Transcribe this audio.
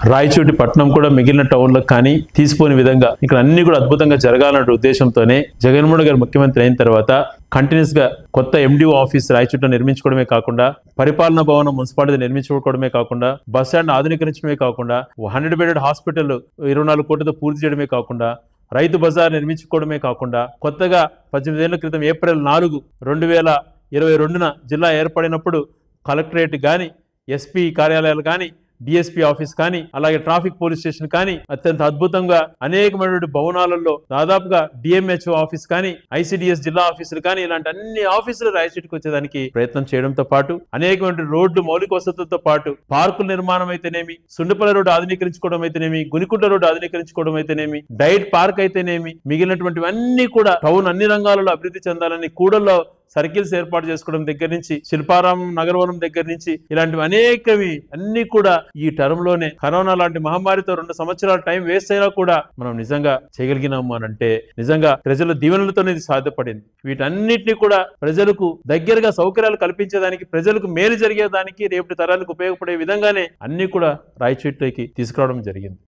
రాయచోటి పట్టణం కూడా మిగిలిన టౌన్లకు కానీ తీసిపోని విధంగా ఇక్కడ అన్ని కూడా అద్భుతంగా జరగాలన్న ఉద్దేశంతోనే జగన్మోహన్ గారు ముఖ్యమంత్రి అయిన తర్వాత కంటిన్యూస్ గా కొత్త ఎండిఓ ఆఫీస్ రాయచోట నిర్మించుకోవడమే కాకుండా పరిపాలనా భవనం మున్సిపాలిటీ నిర్మించుకోవడమే కాకుండా బస్ స్టాండ్ ఆధునీకరించడమే కాకుండా హండ్రెడ్ బెడెడ్ హాస్పిటల్ ఇరవై నాలుగు కోట్లతో పూర్తి చేయడమే కాకుండా రైతు బజార్ నిర్మించుకోవడమే కాకుండా కొత్తగా పద్దెనిమిది ఏళ్ల క్రితం ఏప్రిల్ నాలుగు రెండు వేల ఇరవై రెండున జిల్లా ఏర్పడినప్పుడు కలెక్టరేట్ కానీ ఎస్పీ కార్యాలయాలు కానీ డిఎస్పీ ఆఫీస్ కానీ అలాగే ట్రాఫిక్ పోలీస్ స్టేషన్ కానీ అత్యంత అద్భుతంగా అనేకమైనటువంటి భవనాలలో దాదాపుగా డిఎంహెచ్ఓ ఆఫీస్ కానీ ఐసిడిఎస్ జిల్లా ఆఫీసులు కానీ ఇలాంటి అన్ని ఆఫీసులు రాయచీటికి వచ్చేదానికి ప్రయత్నం చేయడంతో పాటు అనేకమైన రోడ్లు మౌలిక వసతులతో పాటు పార్కుల నిర్మాణం అయితేనేమి సుండుపల్లి రోడ్డు ఆధునీకరించుకోవడం అయితేనేమి గునికుంట రోడ్డు ఆధునీకరించుకోవడం అయితేనేమి డైట్ పార్క్ అయితేనేమి మిగిలినటువంటివన్నీ కూడా టౌన్ అన్ని రంగాలలో అభివృద్ధి చెందాలని కూడల్లో సర్కిల్స్ ఏర్పాటు చేసుకోవడం దగ్గర నుంచి శిల్పారామం నగరవనం దగ్గర నుంచి ఇలాంటివి అనేకవి అన్ని కూడా ఈ టర్మ్ లోనే కరోనా లాంటి మహమ్మారితో రెండు సంవత్సరాల టైం వేస్ట్ అయినా కూడా మనం నిజంగా చేయగలిగినాము అని అంటే నిజంగా ప్రజల దీవెనలతోనే ఇది సాధ్యపడింది వీటన్నిటిని కూడా ప్రజలకు దగ్గరగా సౌకర్యాలు కల్పించేదానికి ప్రజలకు మేలు జరిగేదానికి రేపటి తరాలకు ఉపయోగపడే విధంగానే అన్ని కూడా రాయచోట్లోకి తీసుకురావడం జరిగింది